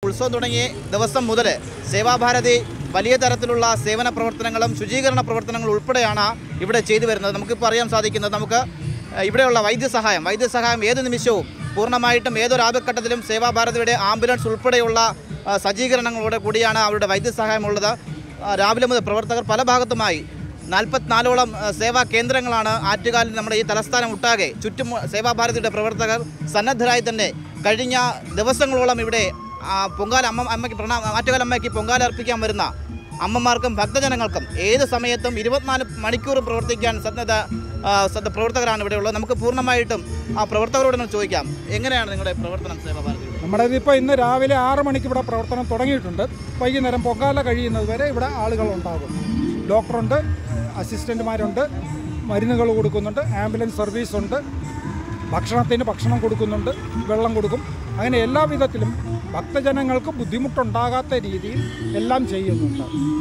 ഉത്സവം തുടങ്ങിയ ദിവസം മുതൽ സേവാഭാരതി വലിയ തരത്തിലുള്ള സേവന പ്രവർത്തനങ്ങളും ശുചീകരണ പ്രവർത്തനങ്ങളും ഉൾപ്പെടെയാണ് ഇവിടെ ചെയ്തു വരുന്നത് നമുക്കിപ്പോൾ അറിയാൻ സാധിക്കുന്നത് നമുക്ക് ഏഹ്, ഇവിടെയുള്ള വൈദ്യസഹായം വൈദ്യസഹായം ഏത് നിമിഷവും പൂർണ്ണമായിട്ടും ഏതൊരു ആപത്ഘട്ടത്തിലും സേവാഭാരതിയുടെ ആംബുലൻസ് ഉൾപ്പെടെയുള്ള ആ, സജ്ജീകരണങ്ങളോടെ കൂടിയാണ് അവരുടെ വൈദ്യസഹായം ഉള്ളത് ആ, രാവിലെ മുതൽ പ്രവർത്തകർ പല ഭാഗത്തുമായി നാൽപ്പത്തിനാലോളം ആ, സേവാ കേന്ദ്രങ്ങളാണ് ആറ്റുകാലിൽ നമ്മുടെ ഈ തലസ്ഥാനം ഒട്ടാകെ ചുറ്റും സേവാഭാരതിയുടെ പ്രവർത്തകർ സന്നദ്ധരായി തന്നെ കഴിഞ്ഞ ദിവസങ്ങളോളം ഇവിടെ ആ, പൊങ്കാല അമ്മ അമ്മയ്ക്ക് പ്രണാ ആറ്റുകാൽ അമ്മയ്ക്ക് പൊങ്കാല അർപ്പിക്കാൻ വരുന്ന അമ്മമാർക്കും ഭക്തജനങ്ങൾക്കും ഏത് സമയത്തും ഇരുപത്തിനാല് മണിക്കൂറും പ്രവർത്തിക്കാൻ സന്നദ്ധ ആ, സന്നദ്ധ പ്രവർത്തകരാണ് ഇവിടെ ഉള്ളത് നമുക്ക് പൂർണ്ണമായിട്ടും ആ പ്രവർത്തകരോട് ഒന്ന് ചോദിക്കാം എങ്ങനെയാണ് നിങ്ങളുടെ പ്രവർത്തനം സേവാഭാരതി നമ്മുടെ ഇതിപ്പോൾ ഇന്ന് രാവിലെ ആറ് മണിക്ക് ഇവിടെ പ്രവർത്തനം തുടങ്ങിയിട്ടുണ്ട് വൈകുന്നേരം പൊങ്കാല കഴിയുന്നത് വരെ ഇവിടെ ആളുകൾ ഉണ്ടാകും ഡോക്ടറുണ്ട് അസിസ്റ്റൻറ്റുമാരുണ്ട് മരുന്നുകൾ കൊടുക്കുന്നുണ്ട് ആംബുലൻസ് സർവീസ് ഉണ്ട് ഭക്ഷണത്തിന് ഭക്ഷണം കൊടുക്കുന്നുണ്ട് വെള്ളം കൊടുക്കും അങ്ങനെ എല്ലാ വിധത്തിലും ഭക്തജനങ്ങൾക്ക് ബുദ്ധിമുട്ടുണ്ടാകാത്ത രീതിയിൽ എല്ലാം ചെയ്യുന്നുണ്ട്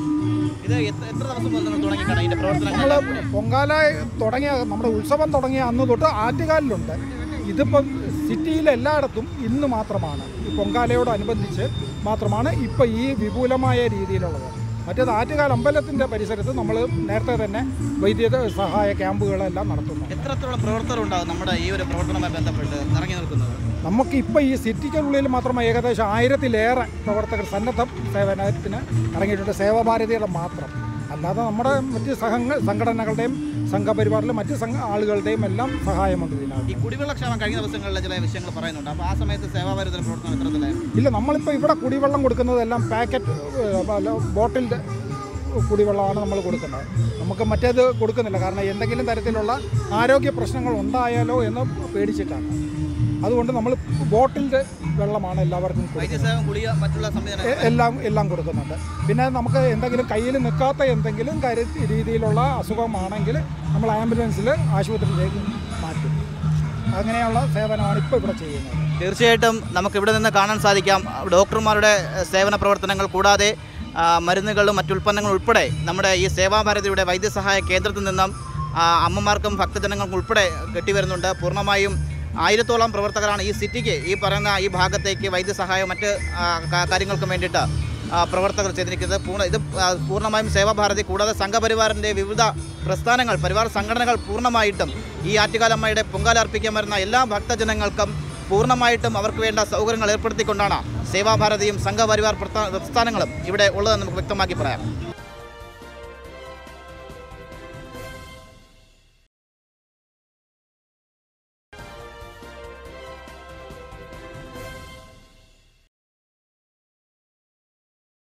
ഇത് എത്ര എത്ര ദിവസം മുതൽ നിങ്ങൾ തുടങ്ങിയിട്ടാണ് ഇതിന്റെ പ്രവർത്തനങ്ങൾ നമ്മൾ പൊങ്കാല തുടങ്ങിയ നമ്മുടെ ഉത്സവം തുടങ്ങിയ അന്ന് തൊട്ട് ആറ്റുകാലിലുണ്ട് ഇതിപ്പം സിറ്റിയിൽ എല്ലായിടത്തും ഇന്ന് മാത്രമാണ് ഈ പൊങ്കാലയോടനുബന്ധിച്ച് മാത്രമാണ് ഇപ്പോൾ ഈ വിപുലമായ രീതിയിലുള്ളത് മറ്റേത് ആറ്റുകാൽ അമ്പലത്തിൻ്റെ പരിസരത്ത് നമ്മൾ നേരത്തെ തന്നെ വൈദ്യ സഹായ ക്യാമ്പുകളെല്ലാം നടത്തുന്നു എത്രത്തോളം പ്രവർത്തകരുണ്ടാവും നമ്മുടെ ഈ ഒരു പ്രവർത്തനവുമായി ബന്ധപ്പെട്ട് ഇറങ്ങി നിൽക്കുന്നത് നമുക്ക് ഇപ്പോൾ ഈ സിറ്റിക്കുള്ളിൽ മാത്രം ഏകദേശം ആയിരത്തിലേറെ പ്രവർത്തകർ സന്നദ്ധ സേവനത്തിന് ഇറങ്ങിയിട്ടുണ്ട് സേവാഭാരതിയുടെ മാത്രം അല്ലാതെ നമ്മുടെ മറ്റ് സഹങ്ങ സംഘടനകളുടെയും സംഘപരിവാറിലെ മറ്റ് സംഘ ആളുകളുടെയും എല്ലാം സഹായമുണ്ട് ഇതിനകത്ത് ഈ കുടിവെള്ളക്ഷാമം കഴിഞ്ഞ ദിവസങ്ങളിലെ ചില വിഷയങ്ങൾ പറയുന്നുണ്ട് അപ്പോൾ ആ സമയത്ത് സേവാഭാരതിയുടെ പ്രവർത്തനം എത്രത്തിലായിരുന്നു ഇല്ല നമ്മളിപ്പോൾ ഇവിടെ കുടിവെള്ളം കൊടുക്കുന്നതെല്ലാം പാക്കറ്റ് ബോട്ടിൽഡ് കുടിവെള്ളമാണ് നമ്മൾ കൊടുക്കുന്നത് നമുക്ക് മറ്റേത് കൊടുക്കുന്നില്ല കാരണം എന്തെങ്കിലും തരത്തിലുള്ള ആരോഗ്യ പ്രശ്നങ്ങൾ ഉണ്ടായാലോ എന്ന് പേടിച്ചിട്ടാണ് അതുകൊണ്ട് നമ്മൾ ബോട്ടിൽഡ് വെള്ളമാണ് എല്ലാവർക്കും കൊടുക്കുന്നത് വൈദ്യസേവം ഗുളിക മറ്റുള്ള സംവിധാനം എ- എല്ലാം എല്ലാം കൊടുക്കുന്നുണ്ട് പിന്നെ നമുക്ക് എന്തെങ്കിലും കയ്യിൽ നിൽക്കാത്ത എന്തെങ്കിലും കരു രീതിയിലുള്ള അസുഖമാണെങ്കിൽ നമ്മൾ ആംബുലൻസിൽ ആശുപത്രിയിലേക്ക് മാറ്റും അങ്ങനെയുള്ള സേവനമാണ് ഇപ്പോൾ ഇവിടെ ചെയ്യുന്നത് തീർച്ചയായിട്ടും നമുക്ക് ഇവിടെ നിന്ന് കാണാൻ സാധിക്കാം ഡോക്ടർമാരുടെ ഏഹ്, സേവന പ്രവർത്തനങ്ങൾ കൂടാതെ ആ, മരുന്നുകളും മറ്റുൽപ്പന്നങ്ങളും ഉൾപ്പെടെ നമ്മുടെ ഈ സേവാഭാരതിയുടെ വൈദ്യസഹായ കേന്ദ്രത്തിൽ നിന്നും ആ, അമ്മമാർക്കും ഭക്തജനങ്ങൾക്കും ഉൾപ്പെടെ കെട്ടിവരുന്നുണ്ട് പൂർണ്ണമായും ആയിരത്തോളം പ്രവർത്തകരാണ് ഈ സിറ്റിക്ക് ഈ പറയുന്ന ഈ ഭാഗത്തേക്ക് വൈദ്യസഹായം മറ്റ് ആ, കാ- കാര്യങ്ങൾക്കും വേണ്ടിയിട്ട് ആ, പ്രവർത്തകർ ചെയ്തിരിക്കുന്നത് പൂർണ്ണ ഇത് ആ, പൂർണ്ണമായും സേവാഭാരതി കൂടാതെ സംഘപരിവാറിൻ്റെ വിവിധ പ്രസ്ഥാനങ്ങൾ പരിവാർ സംഘടനകൾ പൂർണ്ണമായിട്ടും ഈ ആറ്റുകാലമ്മയുടെ പൊങ്കാല അർപ്പിക്കാൻ വരുന്ന എല്ലാ ഭക്തജനങ്ങൾക്കും പൂർണ്ണമായിട്ടും അവർക്ക് വേണ്ട സൗകര്യങ്ങൾ ഏർപ്പെടുത്തിക്കൊണ്ടാണ് സേവാഭാരതിയും സംഘപരിവാർ പ്രസ്ഥാ- പ്രസ്ഥാനങ്ങളും ഇവിടെ ഉള്ളതെന്ന് നമുക്ക് വ്യക്തമാക്കി പറയാം